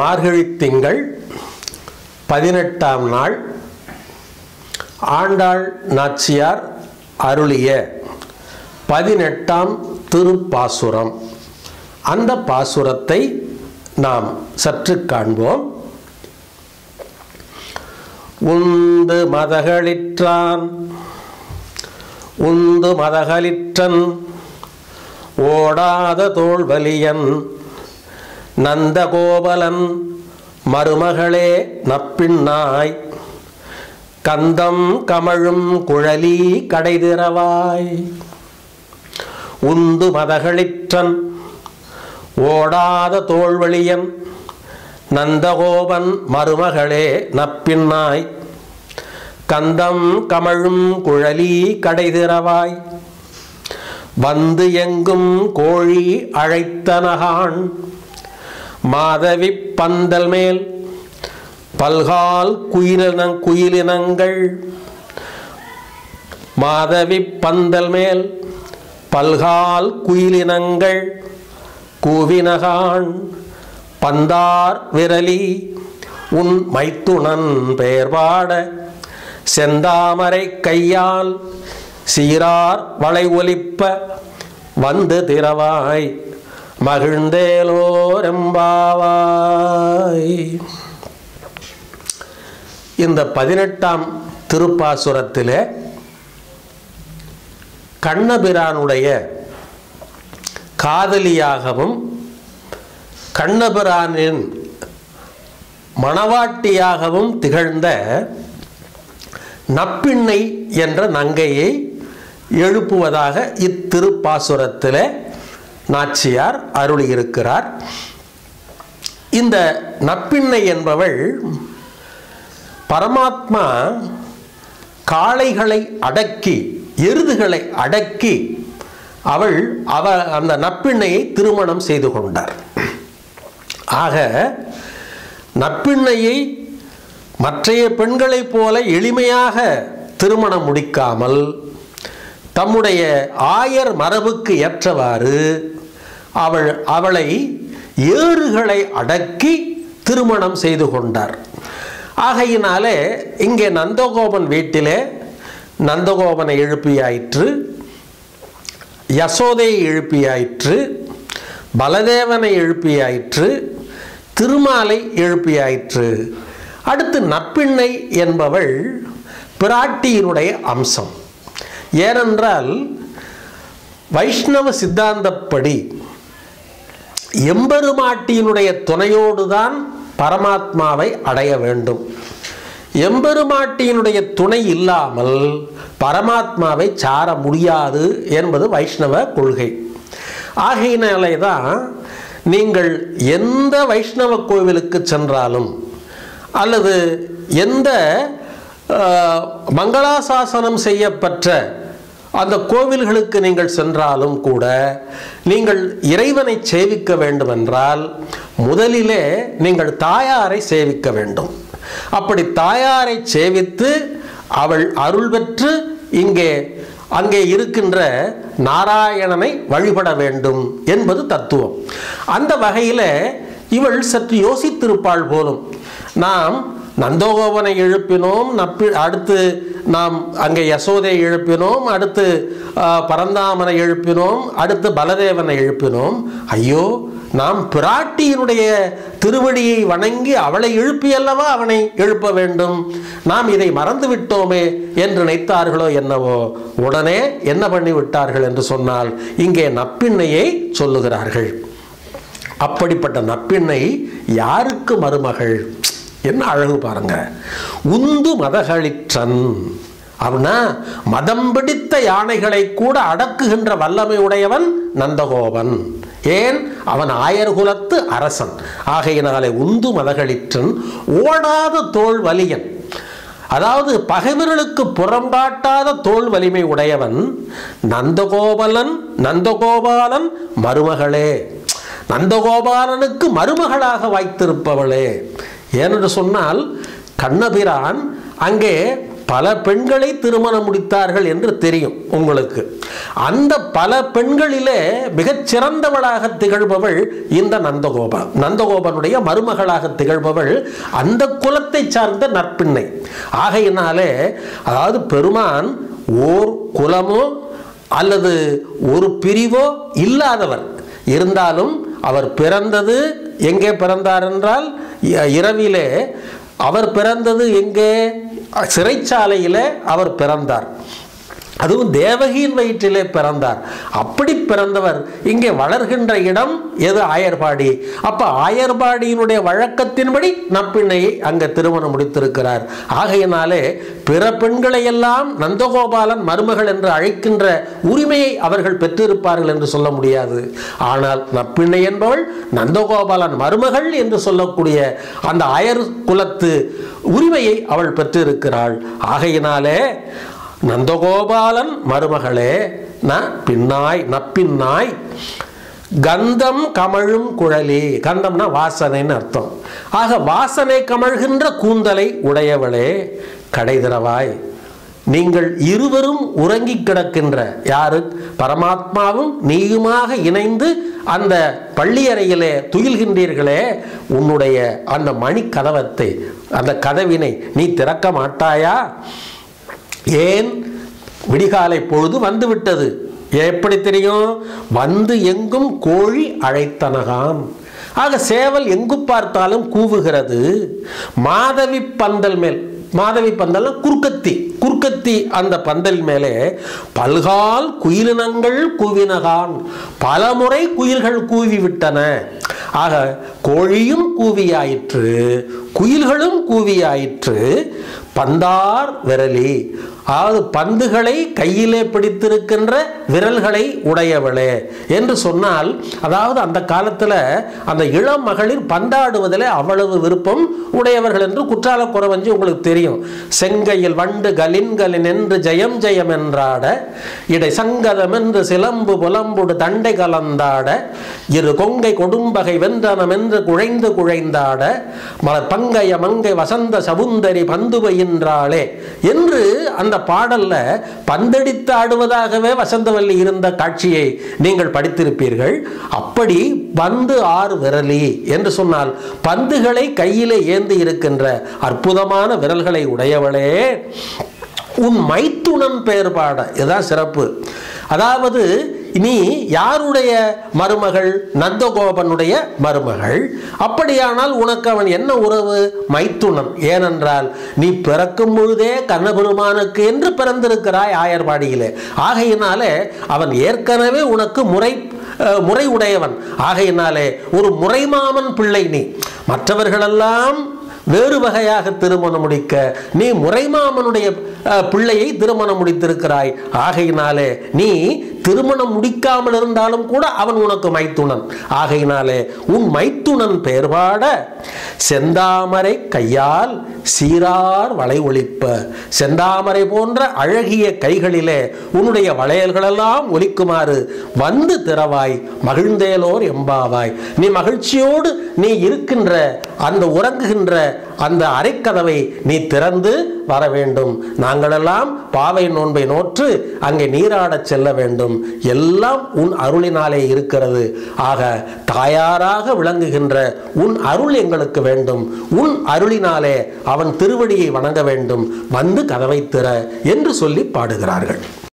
மார்கழி திங்கள் பதினெட்டாம் நாள் ஆண்டாள் நாச்சியார் அருளிய பதினெட்டாம் திருப்பாசுரம் அந்த பாசுரத்தை நாம் சற்று காண்போம் உந்து மதகளிற்றான் உந்து மதகளிற்றன் ஓடாத தோல்வலியன் நந்தகோபலன் மருமகளே நப்பின்னாய் கந்தம் கமழும் குழலி கடைதிரவாய் உந்து மதகளிற்றன் ஓடாத தோல்வழியன் நந்தகோபன் மருமகளே நப்பின்னாய் கந்தம் கமழும் குழலி கடைதிரவாய் வந்து எங்கும் கோழி அழைத்தனகான் மாதவி பந்தல் மேல் பல்கால் குயிலின குயிலினங்கள் மாதவி பந்தல் மேல் பல்கால் குயிலினங்கள் கூவினகான் பந்தார் விரலி உன் மைத்துணன் பெயர் பாட செந்தாமரை கையால் சீரார் வளை ஒலிப்ப வந்து திரவாய் மகிழ்ந்தேலோரெம்பாவாய் இந்த பதினெட்டாம் திருப்பாசுரத்திலே கண்ணபிரானுடைய காதலியாகவும் கண்ணபிரானின் மணவாட்டியாகவும் திகழ்ந்த நப்பிண்ணை என்ற நங்கையை எழுப்புவதாக இத்திருப்பாசுரத்தில் நாச்சியார் அருளியிருக்கிறார் இந்த நப்பிண்ணை என்பவள் பரமாத்மா காளைகளை அடக்கி எருதுகளை அடக்கி அவள் அவ அந்த நப்பிண்ணையை திருமணம் செய்து கொண்டார் ஆக நப்பிண்ணையை மற்றைய பெண்களைப் போல எளிமையாக திருமணம் முடிக்காமல் தம்முடைய ஆயர் மரபுக்கு ஏற்றவாறு அவள் அவளை ஏறுகளை அடக்கி திருமணம் செய்து கொண்டார் ஆகையினாலே இங்கே நந்தகோபன் வீட்டிலே நந்தகோபனை எழுப்பியாயிற்று யசோதையை எழுப்பியாயிற்று பலதேவனை எழுப்பியாயிற்று திருமாலை எழுப்பியாயிற்று அடுத்து நப்பிண்ணை என்பவள் பிராட்டியினுடைய அம்சம் ஏனென்றால் வைஷ்ணவ சித்தாந்தப்படி எம்பெருமாட்டியினுடைய துணையோடு தான் பரமாத்மாவை அடைய வேண்டும் எம்பெருமாட்டியினுடைய துணை இல்லாமல் பரமாத்மாவை சார முடியாது என்பது வைஷ்ணவ கொள்கை ஆகையினாலே தான் நீங்கள் எந்த வைஷ்ணவ கோவிலுக்கு சென்றாலும் அல்லது எந்த மங்களாசாசனம் செய்யப்பட்ட அந்த கோவில்களுக்கு நீங்கள் சென்றாலும் கூட நீங்கள் இறைவனை சேவிக்க வேண்டுமென்றால் முதலிலே நீங்கள் தாயாரை சேவிக்க வேண்டும் அப்படி தாயாரை சேவித்து அவள் அருள் பெற்று இங்கே அங்கே இருக்கின்ற நாராயணனை வழிபட வேண்டும் என்பது தத்துவம் அந்த வகையில் இவள் சற்று யோசித்திருப்பாள் போலும் நாம் நந்தகோபனை எழுப்பினோம் நப்பி அடுத்து நாம் அங்கே யசோதை எழுப்பினோம் அடுத்து பரந்தாமனை எழுப்பினோம் அடுத்து பலதேவனை எழுப்பினோம் ஐயோ நாம் பிராட்டியினுடைய திருவடியை வணங்கி அவளை எழுப்பியல்லவா அவனை எழுப்ப வேண்டும் நாம் இதை மறந்து விட்டோமே என்று நினைத்தார்களோ என்னவோ உடனே என்ன பண்ணி விட்டார்கள் என்று சொன்னால் இங்கே நப்பிண்ணையை சொல்லுகிறார்கள் அப்படிப்பட்ட நப்பிண்ணை யாருக்கு மருமகள் என்ன அழகு பாருங்க உந்து மதகளிற்றன் அவனா மதம் பிடித்த யானைகளை கூட அடக்குகின்ற வல்லமை உடையவன் நந்தகோபன் ஏன் அவன் ஆயர் குலத்து அரசன் ஆகையினாலே உந்து மதகளிற்றன் ஓடாத தோல் வலியன் அதாவது பகைவர்களுக்கு புறம்பாட்டாத தோல் வலிமை உடையவன் நந்தகோபலன் நந்தகோபாலன் மருமகளே நந்தகோபாலனுக்கு மருமகளாக வாய்த்திருப்பவளே ஏனென்று சொன்னால் கண்ணபிரான் அங்கே பல பெண்களை திருமணம் முடித்தார்கள் என்று தெரியும் உங்களுக்கு அந்த பல பெண்களிலே மிகச் சிறந்தவளாக திகழ்பவள் இந்த நந்தகோபா நந்தகோபனுடைய மருமகளாக திகழ்பவள் அந்த குலத்தை சார்ந்த நற்பின்னை ஆகையினாலே அதாவது பெருமான் ஓர் குலமோ அல்லது ஒரு பிரிவோ இல்லாதவர் இருந்தாலும் அவர் பிறந்தது எங்கே பிறந்தார் என்றால் இ- இரவிலே அவர் பிறந்தது எங்கே சிறைச்சாலையிலே அவர் பிறந்தார் அதுவும் தேவகியின் வயிற்றிலே பிறந்தார் அப்படி பிறந்தவர் இங்கே வளர்கின்ற இடம் எது ஆயர்பாடி அப்ப ஆயர்பாடியினுடைய வழக்கத்தின்படி நப்பிண்ணையை அங்கே திருமணம் முடித்திருக்கிறார் ஆகையினாலே பிற பெண்களை எல்லாம் நந்தகோபாலன் மருமகள் என்று அழைக்கின்ற உரிமையை அவர்கள் பெற்றிருப்பார்கள் என்று சொல்ல முடியாது ஆனால் நப்பிண்ணை என்பவள் நந்தகோபாலன் மருமகள் என்று சொல்லக்கூடிய அந்த ஆயர் குலத்து உரிமையை அவள் பெற்றிருக்கிறாள் ஆகையினாலே நந்தகோபாலன் மருமகளே ந பின்னாய் நப்பின்னாய் கந்தம் கமழும் குழலி கந்தம்னா வாசனைன்னு அர்த்தம் ஆக வாசனை கமழ்கின்ற கூந்தலை உடையவளே கடைதிரவாய் நீங்கள் இருவரும் உறங்கி கிடக்கின்ற யாரு பரமாத்மாவும் நீயுமாக இணைந்து அந்த பள்ளியறையிலே துயில்கின்றீர்களே உன்னுடைய அந்த மணி கதவத்தை அந்த கதவினை நீ திறக்க மாட்டாயா ஏன் விடிகாலை பொழுது வந்து விட்டது எப்படி தெரியும் வந்து எங்கும் கோழி அழைத்தனகாம் ஆக சேவல் எங்கு பார்த்தாலும் கூவுகிறது மாதவி பந்தல் மேல் மாதவி பந்தல் குறுக்கத்தி குறுக்கத்தி அந்த பந்தல் மேலே பல்கால் குயிலினங்கள் கூவினகான் பலமுறை குயில்கள் கூவி விட்டன ஆக கோழியும் கூவியாயிற்று குயில்களும் கூவியாயிற்று பந்தார் விரலி அதாவது பந்துகளை கையிலே பிடித்திருக்கின்ற விரல்களை உடையவளே என்று சொன்னால் அதாவது அந்த காலத்தில் அந்த இளம் மகளிர் பந்தாடுவதில் அவ்வளவு விருப்பம் உடையவர்கள் என்று குற்றால குறவஞ்சி உங்களுக்கு தெரியும் செங்கையில் வண்டு கலின்கலின் என்று ஜெயம் ஜெயம் என்றாட இடை சங்கதம் என்று சிலம்பு புலம்புடு தண்டை கலந்தாட இரு கொங்கை கொடும்பகை வென்றனம் என்று குழைந்து குழைந்தாட மலர் பங்கைய மங்கை வசந்த சபுந்தரி பந்துவையின்றாளே என்று அந்த பாடல்ல பந்தடித்து ஆடுவதாகவே வசந்தவல்லி இருந்த காட்சியை நீங்கள் படித்திருப்பீர்கள் அப்படி பந்து ஆறு விரலி என்று சொன்னால் பந்துகளை கையிலே ஏந்தி இருக்கின்ற அற்புதமான விரல்களை உடையவளே உன் மைத்துனன் பெயர் பாட இதுதான் சிறப்பு அதாவது நீ யாருடைய மருமகள் நந்தகோபனுடைய மருமகள் அப்படியானால் உனக்கு அவன் என்ன உறவு மைத்துனன் ஏனென்றால் நீ பிறக்கும் பொழுதே கண்ணபெருமானுக்கு என்று பிறந்திருக்கிறாய் ஆயர்பாடியிலே ஆகையினாலே அவன் ஏற்கனவே உனக்கு முறை அஹ், முறை உடையவன் ஆகையினாலே ஒரு முறைமாமன் பிள்ளை நீ மற்றவர்களெல்லாம் வேறு வகையாக திருமணம் முடிக்க நீ முறைமாமனுடைய அஹ், பிள்ளையை திருமணம் முடித்திருக்கிறாய் ஆகையினாலே நீ திருமணம் முடிக்காமல் இருந்தாலும் கூட அவன் உனக்கு மைத்துனன் ஆகையினாலே உன் மைத்துனன் பெயர்பாட செந்தாமரை கையால் சீரார் வளை ஒலிப்ப செந்தாமரை போன்ற அழகிய கைகளிலே உன்னுடைய வளையல்களெல்லாம் ஒலிக்குமாறு வந்து திறவாய் மகிழ்ந்தேலோர் எம்பாவாய் நீ மகிழ்ச்சியோடு நீ இருக்கின்ற அந்த உறங்குகின்ற அந்த அறைக்கதவை நீ திறந்து வர வேண்டும் நாங்களெல்லாம் பாவை நோன்பை நோற்று அங்கே நீராடச் செல்ல வேண்டும் எல்லாம் உன் அருளினாலே இருக்கிறது ஆக தாயாராக விளங்குகின்ற உன் அருள் எங்களுக்கு வேண்டும் உன் அருளினாலே அவன் திருவடியை வணங்க வேண்டும் வந்து கதவை திற என்று சொல்லி பாடுகிறார்கள்